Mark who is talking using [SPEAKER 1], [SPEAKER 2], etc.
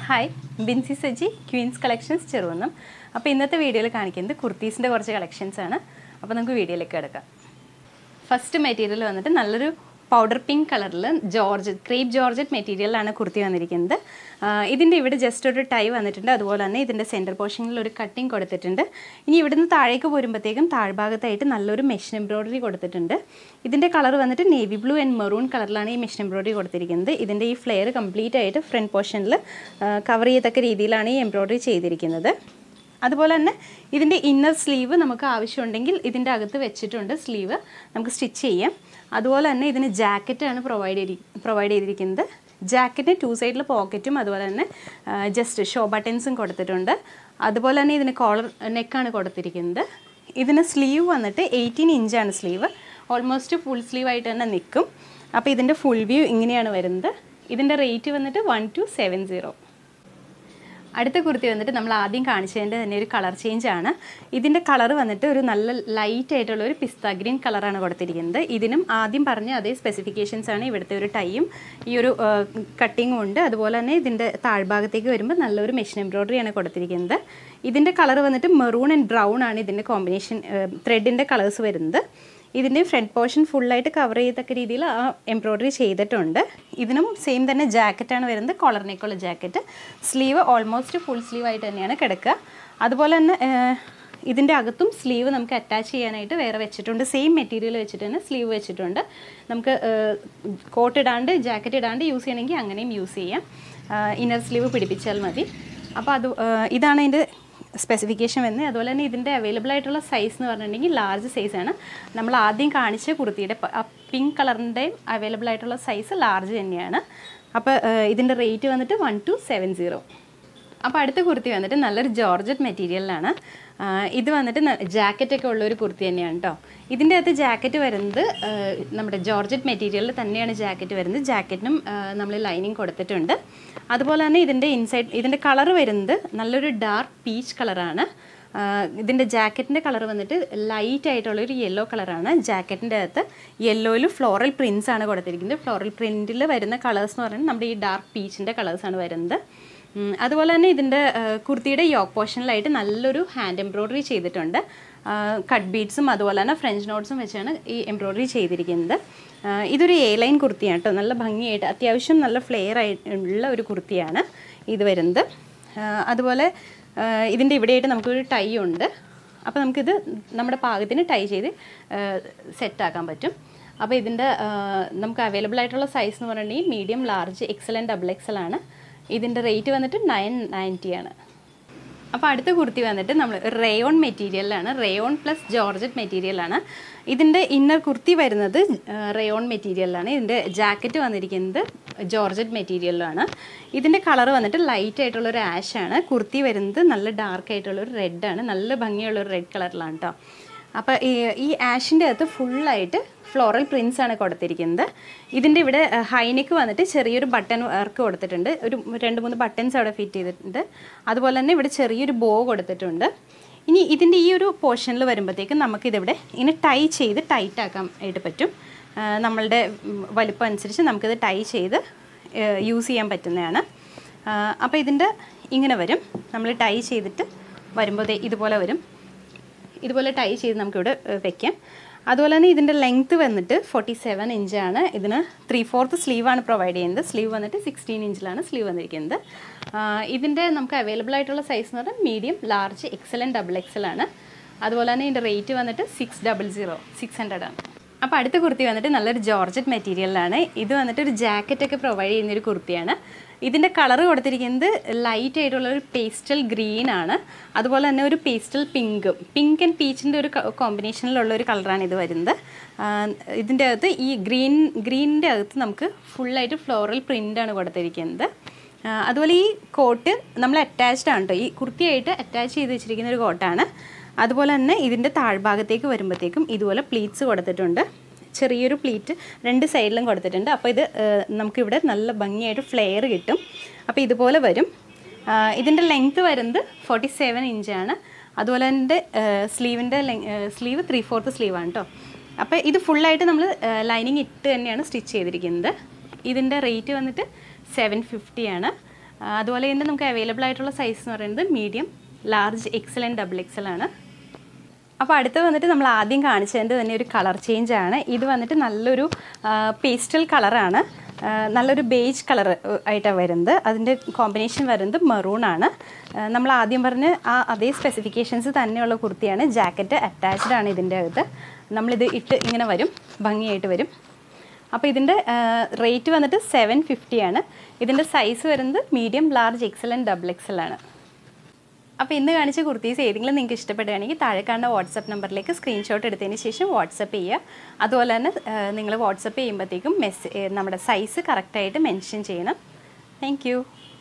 [SPEAKER 1] hi Binsy Saji queens collections Cheruvannam അപ്പോൾ ഇന്നത്തെ വീഡിയോയിൽ കാണിക്കുന്നത് കുർത്തീസിൻ്റെ കുറച്ച് കളക്ഷൻസ് ആണ് അപ്പോൾ നമുക്ക് വീഡിയോയിലേക്ക് കിടക്കാം ഫസ്റ്റ് മെറ്റീരിയൽ വന്നിട്ട് നല്ലൊരു പൗഡർ പിങ്ക് കളറിൽ ജോർജറ്റ് ക്രേപ്പ് ജോർജറ്റ് മെറ്റീരിയലാണ് കുർത്തി വന്നിരിക്കുന്നത് ഇതിൻ്റെ ഇവിടെ ജസ്റ്റ് ഒരു ടൈ വന്നിട്ടുണ്ട് അതുപോലെ തന്നെ ഇതിൻ്റെ സെൻറ്റർ പോർഷനിൽ ഒരു കട്ടിങ് കൊടുത്തിട്ടുണ്ട് ഇനി ഇവിടുന്ന് താഴേക്ക് പോരുമ്പോഴത്തേക്കും താഴ്ഭാഗത്തായിട്ട് നല്ലൊരു മെഷീൻ എംബ്രോയ്ഡറി കൊടുത്തിട്ടുണ്ട് ഇതിൻ്റെ കളർ വന്നിട്ട് നേവി ബ്ലൂ ആൻഡ് മെറൂൺ കളറിലാണ് ഈ മെഷീൻ എംബ്രോയ്ഡറി കൊടുത്തിരിക്കുന്നത് ഇതിൻ്റെ ഈ ഫ്ലെയർ കംപ്ലീറ്റ് ആയിട്ട് ഫ്രണ്ട് പോർഷനിൽ കവർ ചെയ്യത്തക്ക രീതിയിലാണ് ഈ എംബ്രോയ്ഡറി ചെയ്തിരിക്കുന്നത് അതുപോലെ തന്നെ ഇതിൻ്റെ ഇന്നർ സ്ലീവ് നമുക്ക് ആവശ്യമുണ്ടെങ്കിൽ ഇതിൻ്റെ അകത്ത് വെച്ചിട്ടുണ്ട് സ്ലീവ് നമുക്ക് സ്റ്റിച്ച് ചെയ്യാം അതുപോലെ തന്നെ ഇതിന് ജാക്കറ്റാണ് പ്രൊവൈഡ് ചെയ്തി പ്രൊവൈഡ് ചെയ്തിരിക്കുന്നത് ജാക്കറ്റിന് ടു സൈഡിൽ പോക്കറ്റും അതുപോലെ തന്നെ ജസ്റ്റ് ഷോ ബട്ടൺസും കൊടുത്തിട്ടുണ്ട് അതുപോലെ തന്നെ ഇതിന് കോളർ നെക്കാണ് കൊടുത്തിരിക്കുന്നത് ഇതിന് സ്ലീവ് വന്നിട്ട് എയ്റ്റീൻ ഇഞ്ചാണ് സ്ലീവ് ഓൾമോസ്റ്റ് ഫുൾ സ്ലീവ് ആയിട്ട് തന്നെ നിൽക്കും അപ്പോൾ ഇതിൻ്റെ ഫുൾ വ്യൂ ഇങ്ങനെയാണ് വരുന്നത് ഇതിൻ്റെ റേറ്റ് വന്നിട്ട് വൺ ടു സെവൻ സീറോ അടുത്ത കുർത്തി വന്നിട്ട് നമ്മൾ ആദ്യം കാണിച്ചതിൻ്റെ തന്നെ ഒരു കളർ ചേഞ്ച് ആണ് ഇതിൻ്റെ കളർ വന്നിട്ട് ഒരു നല്ല ലൈറ്റ് ആയിട്ടുള്ള ഒരു പിസ്ത ഗ്രീൻ കളറാണ് കൊടുത്തിരിക്കുന്നത് ഇതിനും ആദ്യം പറഞ്ഞ അതേ സ്പെസിഫിക്കേഷൻസ് ആണ് ഇവിടുത്തെ ഒരു ടൈയും ഈ ഒരു കട്ടിങ്ങും ഉണ്ട് അതുപോലെ തന്നെ ഇതിൻ്റെ താഴ്ഭാഗത്തേക്ക് വരുമ്പോൾ നല്ലൊരു മെഷീൻ എംബ്രോയ്ഡറി ആണ് കൊടുത്തിരിക്കുന്നത് ഇതിൻ്റെ കളർ വന്നിട്ട് മെറൂൺ ആൻഡ് ബ്രൗൺ ആണ് ഇതിൻ്റെ കോമ്പിനേഷൻ ത്രെഡിൻ്റെ കളേഴ്സ് വരുന്നത് ഇതിൻ്റെ ഫ്രണ്ട് പോർഷൻ ഫുള്ളായിട്ട് കവർ ചെയ്തക്ക രീതിയിൽ ആ എംബ്രോയ്ഡറി ചെയ്തിട്ടുണ്ട് ഇതിനും സെയിം തന്നെ ജാക്കറ്റാണ് വരുന്നത് കോളർ നെക്കുള്ള jacket sleeve almost full sleeve ആയിട്ട് തന്നെയാണ് കിടക്കുക അതുപോലെ തന്നെ ഇതിൻ്റെ അകത്തും സ്ലീവ് നമുക്ക് അറ്റാച്ച് ചെയ്യാനായിട്ട് വേറെ വെച്ചിട്ടുണ്ട് സെയിം മെറ്റീരിയൽ വെച്ചിട്ട് തന്നെ സ്ലീവ് വെച്ചിട്ടുണ്ട് നമുക്ക് കോട്ട് ഇടാണ്ട് ജാക്കറ്റ് ഇടാണ്ട് യൂസ് ചെയ്യണമെങ്കിൽ അങ്ങനെയും യൂസ് ചെയ്യാം ഇന്നർ സ്ലീവ് പിടിപ്പിച്ചാൽ മതി അപ്പോൾ അത് ഇതാണ് ഇതിൻ്റെ സ്പെസിഫിക്കേഷൻ വരുന്നത് അതുപോലെ തന്നെ ഇതിൻ്റെ അവൈലബിൾ ആയിട്ടുള്ള സൈസ് എന്ന് പറഞ്ഞിട്ടുണ്ടെങ്കിൽ ലാർജ് സൈസാണ് നമ്മൾ ആദ്യം കാണിച്ച കുർത്തിയുടെ പിങ്ക് കളറിൻ്റെയും അവൈലബിൾ ആയിട്ടുള്ള സൈസ് ലാർജ് തന്നെയാണ് അപ്പോൾ ഇതിൻ്റെ റേറ്റ് വന്നിട്ട് വൺ ടു സെവൻ സീറോ അപ്പോൾ അടുത്ത കുർത്തി വന്നിട്ട് നല്ലൊരു ജോർജറ്റ് മെറ്റീരിയലിലാണ് ഇത് വന്നിട്ട് ജാക്കറ്റൊക്കെ ഉള്ളൊരു കുർത്തി തന്നെയാണ് കേട്ടോ ഇതിൻ്റെ അകത്ത് ജാക്കറ്റ് വരുന്നത് നമ്മുടെ ജോർജറ്റ് മെറ്റീരിയലിൽ തന്നെയാണ് ജാക്കറ്റ് വരുന്നത് ജാക്കറ്റിനും നമ്മൾ ലൈനിങ് കൊടുത്തിട്ടുണ്ട് അതുപോലെ തന്നെ ഇതിൻ്റെ ഇൻസൈഡ് ഇതിൻ്റെ കളർ വരുന്നത് നല്ലൊരു ഡാർക്ക് പീച്ച് കളറാണ് ഇതിൻ്റെ ജാക്കറ്റിൻ്റെ കളർ വന്നിട്ട് ലൈറ്റ് ആയിട്ടുള്ളൊരു യെല്ലോ കളറാണ് ജാക്കറ്റിൻ്റെ അകത്ത് യെല്ലോയിൽ ഫ്ലോറൽ പ്രിൻസ് ആണ് കൊടുത്തിരിക്കുന്നത് ഫ്ലോറൽ പ്രിൻറ്റിൽ വരുന്ന കളേഴ്സ് എന്ന് പറയുന്നത് നമ്മുടെ ഈ ഡാർക്ക് പീച്ചിൻ്റെ കളേഴ്സാണ് വരുന്നത് അതുപോലെ തന്നെ ഇതിൻ്റെ കുർത്തിയുടെ യോക്ക് പോർഷനിലായിട്ട് നല്ലൊരു ഹാൻഡ് എംബ്രോയ്ഡറി ചെയ്തിട്ടുണ്ട് കട്ട് ബീഡ്സും അതുപോലെ തന്നെ ഫ്രഞ്ച് നോട്ട്സും വെച്ചാണ് ഈ എംബ്രോയ്ഡറി ചെയ്തിരിക്കുന്നത് ഇതൊരു എ ലൈൻ കുർത്തിയാണ് കേട്ടോ നല്ല ഭംഗിയായിട്ട് അത്യാവശ്യം നല്ല ഫ്ലെയർ ആയിട്ടുള്ള ഒരു കുർത്തിയാണ് ഇത് വരുന്നത് അതുപോലെ ഇതിൻ്റെ ഇവിടെയായിട്ട് നമുക്കൊരു ടൈ ഉണ്ട് അപ്പോൾ നമുക്കിത് നമ്മുടെ പാകത്തിന് ടൈ ചെയ്ത് സെറ്റാക്കാൻ പറ്റും അപ്പോൾ ഇതിൻ്റെ നമുക്ക് അവൈലബിൾ ആയിട്ടുള്ള സൈസ് എന്ന് പറഞ്ഞിട്ടുണ്ടെങ്കിൽ medium large XL and double XL ആണ് ഇതിൻ്റെ റേറ്റ് വന്നിട്ട് നയൻ നയൻറ്റി ആണ് അപ്പോൾ അടുത്ത കുർത്തി വന്നിട്ട് നമ്മൾ റേയോൺ മെറ്റീരിയലാണ് റേയോൺ പ്ലസ് ജോർജറ്റ് മെറ്റീരിയലാണ് ഇതിൻ്റെ ഇന്നർ കുർത്തി വരുന്നത് റേയോൺ മെറ്റീരിയലാണ് ഇതിൻ്റെ ജാക്കറ്റ് വന്നിരിക്കുന്നത് ജോർജറ്റ് മെറ്റീരിയലാണ് ഇതിൻ്റെ കളർ വന്നിട്ട് ലൈറ്റ് ആയിട്ടുള്ള ഒരു ആഷാണ് കുർത്തി വരുന്നത് നല്ല ഡാർക്ക് ആയിട്ടുള്ള ഒരു റെഡാണ് നല്ല ഭംഗിയുള്ള ഒരു റെഡ് കളറിലാണ് കേട്ടോ അപ്പോൾ ഈ ഈ ആഷിൻ്റെ അകത്ത് ഫുള്ളായിട്ട് ഫ്ലോറൽ പ്രിൻസ് ആണ് കൊടുത്തിരിക്കുന്നത് ഇതിൻ്റെ ഇവിടെ ഹൈനെക്ക് വന്നിട്ട് ചെറിയൊരു ബട്ടൺ വർക്ക് കൊടുത്തിട്ടുണ്ട് ഒരു രണ്ട് മൂന്ന് ബട്ടൺസ് അവിടെ ഫിറ്റ് ചെയ്തിട്ടുണ്ട് അതുപോലെ തന്നെ ഇവിടെ ചെറിയൊരു ബോ കൊടുത്തിട്ടുണ്ട് ഇനി ഇതിൻ്റെ ഈ ഒരു പോർഷനിൽ വരുമ്പോഴത്തേക്കും നമുക്കിതിവിടെ ഇങ്ങനെ ടൈ ചെയ്ത് ടൈറ്റ് ആക്കാൻ ആയിട്ട് പറ്റും നമ്മളുടെ വലിപ്പം അനുസരിച്ച് നമുക്കിത് ടൈ ചെയ്ത് യൂസ് ചെയ്യാൻ പറ്റുന്നതാണ് അപ്പോൾ ഇതിൻ്റെ ഇങ്ങനെ വരും നമ്മൾ ടൈ ചെയ്തിട്ട് വരുമ്പോൾ ഇതുപോലെ വരും ഇതുപോലെ ടൈ ചെയ്ത് നമുക്കിവിടെ വെക്കാം അതുപോലെ തന്നെ ഇതിൻ്റെ ലെങ്ത്ത് വന്നിട്ട് ഫോർട്ടി സെവൻ ഇഞ്ചാണ് ഇതിന് ത്രീ ഫോർത്ത് സ്ലീവാണ് പ്രൊവൈഡ് ചെയ്യുന്നത് സ്ലീവ് വന്നിട്ട് സിക്സ്റ്റീൻ ഇഞ്ചിലാണ് സ്ലീവ് വന്നിരിക്കുന്നത് ഇതിൻ്റെ നമുക്ക് അവൈലബിൾ ആയിട്ടുള്ള സൈസ് എന്ന് പറഞ്ഞാൽ medium large XL and double XL ആണ് അതുപോലെ തന്നെ ഇതിൻ്റെ റേറ്റ് വന്നിട്ട് six double zero six hundred ആണ് അപ്പോൾ അടുത്ത കുർത്തി വന്നിട്ട് നല്ലൊരു ജോർജറ്റ് മെറ്റീരിയലാണ് ഇത് വന്നിട്ട് ഒരു ജാക്കറ്റൊക്കെ പ്രൊവൈഡ് ചെയ്യുന്ന ഒരു കുർത്തിയാണ് ഇതിൻ്റെ കളർ കൊടുത്തിരിക്കുന്നത് ലൈറ്റ് ആയിട്ടുള്ള ഒരു പേസ്റ്റൽ ഗ്രീൻ ആണ് അതുപോലെ തന്നെ ഒരു പേസ്റ്റൽ പിങ്കും പിങ്ക് ആൻഡ് പീച്ചിൻ്റെ ഒരു കോമ്പിനേഷനിലുള്ള ഒരു കളറാണ് ഇത് വരുന്നത് ഇതിൻ്റെ അകത്ത് ഈ ഗ്രീൻ ഗ്രീനിൻ്റെ അകത്ത് നമുക്ക് ഫുള്ളായിട്ട് ഫ്ലോറൽ പ്രിൻ്റാണ് കൊടുത്തിരിക്കുന്നത് അതുപോലെ ഈ കോട്ട് നമ്മൾ അറ്റാച്ച്ഡ് ആണ് കേട്ടോ ഈ കുർത്തിയായിട്ട് അറ്റാച്ച് ചെയ്ത് വെച്ചിരിക്കുന്ന ഒരു കോട്ടാണ് അതുപോലെ തന്നെ ഇതിൻ്റെ താഴ്ഭാഗത്തേക്ക് വരുമ്പോഴത്തേക്കും ഇതുപോലെ പ്ലീറ്റ്സ് കൊടുത്തിട്ടുണ്ട് ചെറിയൊരു പ്ലീറ്റ് രണ്ട് സൈഡിലും കൊടുത്തിട്ടുണ്ട് അപ്പോൾ ഇത് നമുക്കിവിടെ നല്ല ഭംഗിയായിട്ട് ഫ്ലെയർ കിട്ടും അപ്പോൾ ഇതുപോലെ വരും ഇതിൻ്റെ ലെങ്ത്ത് വരുന്നത് ഫോർട്ടി സെവൻ ഇഞ്ചാണ് അതുപോലെ തന്നെ സ്ലീവിൻ്റെ സ്ലീവ് ത്രീ ഫോർത്ത് സ്ലീവാണ് കേട്ടോ അപ്പോൾ ഇത് ഫുള്ളായിട്ട് നമ്മൾ ലൈനിങ് ഇട്ട് തന്നെയാണ് സ്റ്റിച്ച് ചെയ്തിരിക്കുന്നത് ഇതിൻ്റെ റേറ്റ് വന്നിട്ട് സെവൻ ഫിഫ്റ്റിയാണ് ആ, അതുപോലെ തന്നെ നമുക്ക് അവൈലബിൾ ആയിട്ടുള്ള സൈസ് എന്ന് പറയുന്നത് medium large XL and double XL ആണ് അപ്പോൾ അടുത്ത് വന്നിട്ട് നമ്മൾ ആദ്യം കാണിച്ചതിൻ്റെ തന്നെ ഒരു കളർ ചേഞ്ച് ആണ് ഇത് വന്നിട്ട് നല്ലൊരു പേസ്റ്റൽ കളറാണ് നല്ലൊരു ബേജ് കളർ ആയിട്ടാണ് വരുന്നത് അതിൻ്റെ കോമ്പിനേഷൻ വരുന്നത് മെറൂൺ ആണ് ആ, നമ്മൾ ആദ്യം പറഞ്ഞ് ആ അതേ സ്പെസിഫിക്കേഷൻസ് തന്നെയുള്ള കുർത്തിയാണ് ജാക്കറ്റ് അറ്റാച്ച്ഡ് ആണ് ഇതിൻ്റെ അകത്ത് നമ്മളിത് ഇട്ട് ഇങ്ങനെ വരും ഭംഗിയായിട്ട് വരും അപ്പോൾ ഇതിൻ്റെ റേറ്റ് വന്നിട്ട് സെവൻ ഫിഫ്റ്റി ആണ് ഇതിൻ്റെ സൈസ് വരുന്നത് medium large XL and double XL ആണ് അപ്പോൾ ഇന്ന് കാണിച്ച കുർത്തീസ് ഏതെങ്കിലും നിങ്ങൾക്ക് ഇഷ്ടപ്പെടുകയാണെങ്കിൽ താഴെ കാണുന്ന വാട്സപ്പ് നമ്പറിലേക്ക് സ്ക്രീൻഷോട്ട് എടുത്തതിന് ശേഷം വാട്സപ്പ് ചെയ്യുക അതുപോലെ തന്നെ നിങ്ങൾ വാട്സപ്പ് ചെയ്യുമ്പോഴത്തേക്കും മെസ്സേ നമ്മുടെ സൈസ് കറക്റ്റായിട്ട് മെൻഷൻ ചെയ്യണം താങ്ക്